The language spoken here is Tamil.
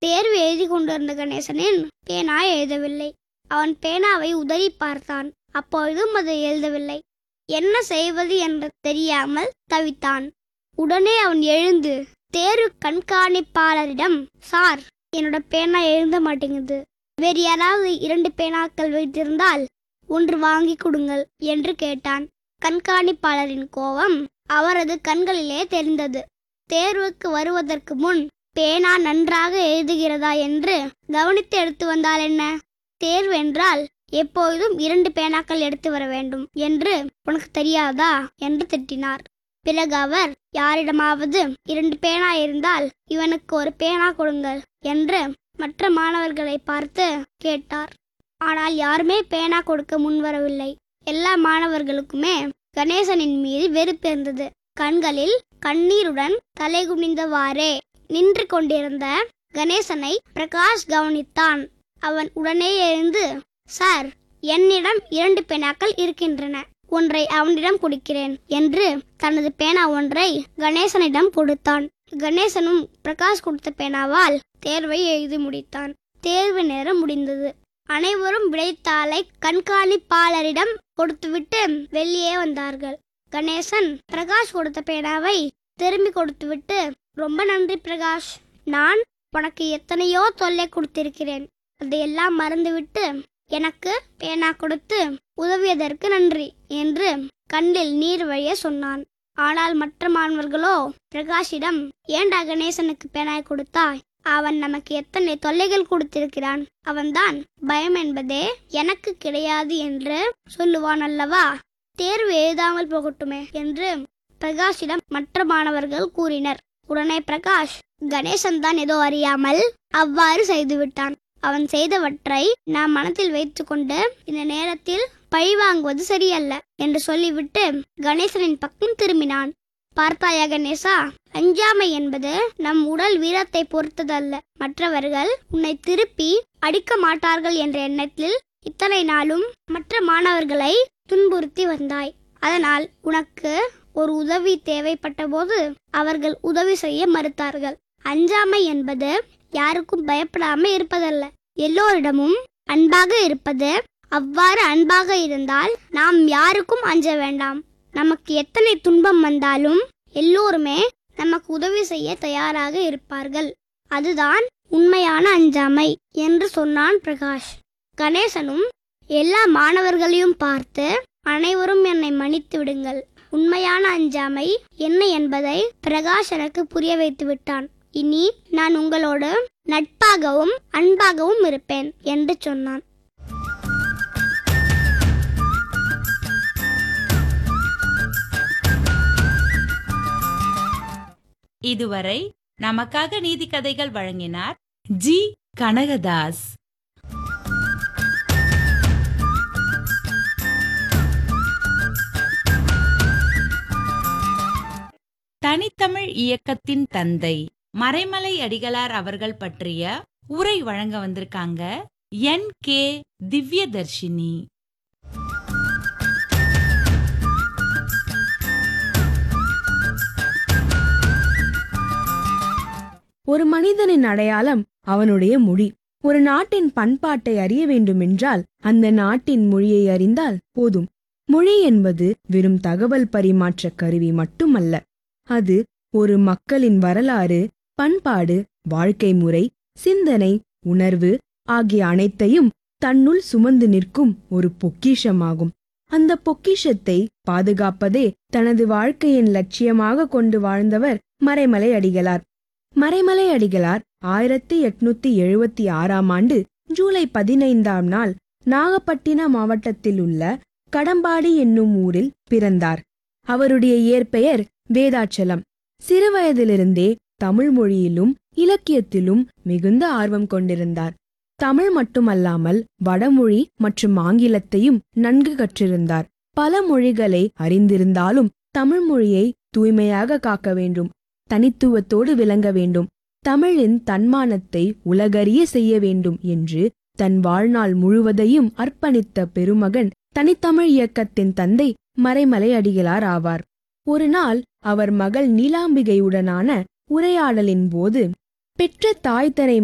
தேர்வு எழுதி கொண்டிருந்த கணேசனின் பேனா எழுதவில்லை அவன் பேனாவை உதறி பார்த்தான் அப்பொழுதும் அது எழுதவில்லை என்ன செய்வது என்று தெரியாமல் தவித்தான் உடனே அவன் எழுந்து தேர்வு கண்காணிப்பாளரிடம் சார் என்னோட பேனா எழுத மாட்டேங்குது வேறு யாராவது இரண்டு பேனாக்கள் வைத்திருந்தால் ஒன்று வாங்கி கொடுங்கள் என்று கேட்டான் கண்காணிப்பாளரின் கோபம் அவரது கண்களிலே தெரிந்தது தேர்வுக்கு வருவதற்கு முன் பேனா நன்றாக எழுதுகிறதா என்று கவனித்து எடுத்து வந்தால் என்ன தேர்வு என்றால் எப்பொழுதும் இரண்டு பேனாக்கள் எடுத்து வர வேண்டும் என்று உனக்கு தெரியாதா என்று திட்டினார் பிறகு அவர் யாரிடமாவது இரண்டு பேனா இருந்தால் இவனுக்கு ஒரு பேனா கொடுங்கள் என்று மற்ற மாணவர்களை பார்த்து கேட்டார் ஆனால் யாருமே பேனா கொடுக்க முன்வரவில்லை எல்லா மாணவர்களுக்குமே கணேசனின் மீது வெறுப்பு இருந்தது கண்களில் கண்ணீருடன் தலைகுனிந்தவாறே நின்று கொண்டிருந்த கணேசனை பிரகாஷ் கவனித்தான் அவன் உடனே எழுந்து சார் என்னிடம் இரண்டு பேனாக்கள் இருக்கின்றன ஒன்றை அவனிடம் கொடுக்கிறேன் என்று தனது பேனா ஒன்றை கணேசனிடம் கொடுத்தான் கணேசனும் பிரகாஷ் கொடுத்த பேனாவால் தேர்வை எழுதி முடித்தான் தேர்வு நேரம் முடிந்தது அனைவரும் விடைத்தாளை கண்காணிப்பாளரிடம் கொடுத்துவிட்டு வெளியே வந்தார்கள் கணேசன் பிரகாஷ் கொடுத்த பேனாவை திரும்பி கொடுத்துவிட்டு ரொம்ப நன்றி பிரகாஷ் நான் உனக்கு எத்தனையோ தொல்லை கொடுத்திருக்கிறேன் அதையெல்லாம் மறந்துவிட்டு எனக்கு பேனா கொடுத்து உதவியதற்கு நன்றி என்று கண்ணில் நீர் வழிய சொன்னான் ஆனால் மற்ற மாணவர்களோ பிரகாஷிடம் ஏண்டா கணேசனுக்கு பேனாய் கொடுத்தாய் அவன் நமக்கு எத்தனை தொல்லைகள் கொடுத்திருக்கிறான் அவன்தான் பயம் என்பதே எனக்கு கிடையாது என்று சொல்லுவான் அல்லவா தேர்வு எழுதாமல் போகட்டுமே என்று பிரகாஷிடம் மற்ற மாணவர்கள் கூறினர் உடனே பிரகாஷ் கணேசன் தான் ஏதோ அறியாமல் அவ்வாறு செய்துவிட்டான் அவன் செய்தவற்றை நாம் மனத்தில் வைத்துக்கொண்டு இந்த நேரத்தில் பழி வாங்குவது சரியல்ல என்று சொல்லிவிட்டு கணேசனின் பக்கம் திரும்பினான் பார்த்தாயா கணேசா அஞ்சாமை என்பது நம் உடல் வீரத்தை பொறுத்ததல்ல மற்றவர்கள் உன்னை திருப்பி அடிக்க மாட்டார்கள் என்ற எண்ணத்தில் இத்தனை நாளும் மற்ற மாணவர்களை துன்புறுத்தி வந்தாய் அதனால் உனக்கு ஒரு உதவி தேவைப்பட்ட போது அவர்கள் உதவி செய்ய மறுத்தார்கள் அஞ்சாமை என்பது யாருக்கும் பயப்படாம இருப்பதல்ல எல்லோரிடமும் அன்பாக இருப்பது அவ்வாறு அன்பாக இருந்தால் நாம் யாருக்கும் அஞ்ச வேண்டாம் நமக்கு எத்தனை துன்பம் வந்தாலும் எல்லோருமே நமக்கு உதவி செய்ய தயாராக இருப்பார்கள் அதுதான் உண்மையான அஞ்சாமை என்று சொன்னான் பிரகாஷ் கணேசனும் எல்லா மாணவர்களையும் பார்த்து அனைவரும் என்னை மன்னித்து விடுங்கள் உண்மையான அஞ்சாமை என்ன என்பதை பிரகாஷ் எனக்கு புரிய வைத்து விட்டான் இனி நான் உங்களோடு நட்பாகவும் அன்பாகவும் இருப்பேன் என்று சொன்னான் இதுவரை நமக்காக நீதி கதைகள் வழங்கினார் ஜி கனகதாஸ் தனித்தமிழ் இயக்கத்தின் தந்தை மறைமலை அடிகளார் அவர்கள் பற்றிய உரை வழங்க வந்திருக்காங்க என் கே திவ்யதர்ஷினி ஒரு மனிதனின் அடையாளம் அவனுடைய மொழி ஒரு நாட்டின் பண்பாட்டை அறிய வேண்டுமென்றால் அந்த நாட்டின் மொழியை அறிந்தால் போதும் மொழி என்பது வெறும் தகவல் பரிமாற்ற கருவி மட்டுமல்ல அது ஒரு மக்களின் வரலாறு பண்பாடு வாழ்க்கை முறை சிந்தனை உணர்வு ஆகிய அனைத்தையும் தன்னுள் சுமந்து நிற்கும் ஒரு பொக்கிஷமாகும் அந்த பொக்கிஷத்தை பாதுகாப்பதே தனது வாழ்க்கையின் லட்சியமாக கொண்டு வாழ்ந்தவர் மறைமலை அடிகளார் மறைமலை அடிகளார் ஆயிரத்தி எட்நூத்தி எழுபத்தி ஆறாம் ஆண்டு ஜூலை பதினைந்தாம் நாள் நாகப்பட்டினம் மாவட்டத்தில் உள்ள கடம்பாடி என்னும் ஊரில் பிறந்தார் அவருடைய இயற்பெயர் வேதாச்சலம் சிறுவயதிலிருந்தே தமிழ் மொழியிலும் இலக்கியத்திலும் மிகுந்த ஆர்வம் கொண்டிருந்தார் தமிழ் மட்டுமல்லாமல் வடமொழி மற்றும் ஆங்கிலத்தையும் நன்கு கற்றிருந்தார் பல மொழிகளை அறிந்திருந்தாலும் தமிழ் மொழியை தூய்மையாக காக்க வேண்டும் தனித்துவத்தோடு விளங்க வேண்டும் தமிழின் தன்மானத்தை உலகறிய செய்ய வேண்டும் என்று தன் வாழ்நாள் முழுவதையும் அர்ப்பணித்த பெருமகன் தனித்தமிழ் இயக்கத்தின் தந்தை மறைமலை அடிகளார் ஆவார் ஒரு நாள் அவர் மகள் நீலாம்பிகையுடனான உரையாடலின் போது பெற்ற தாய் தனை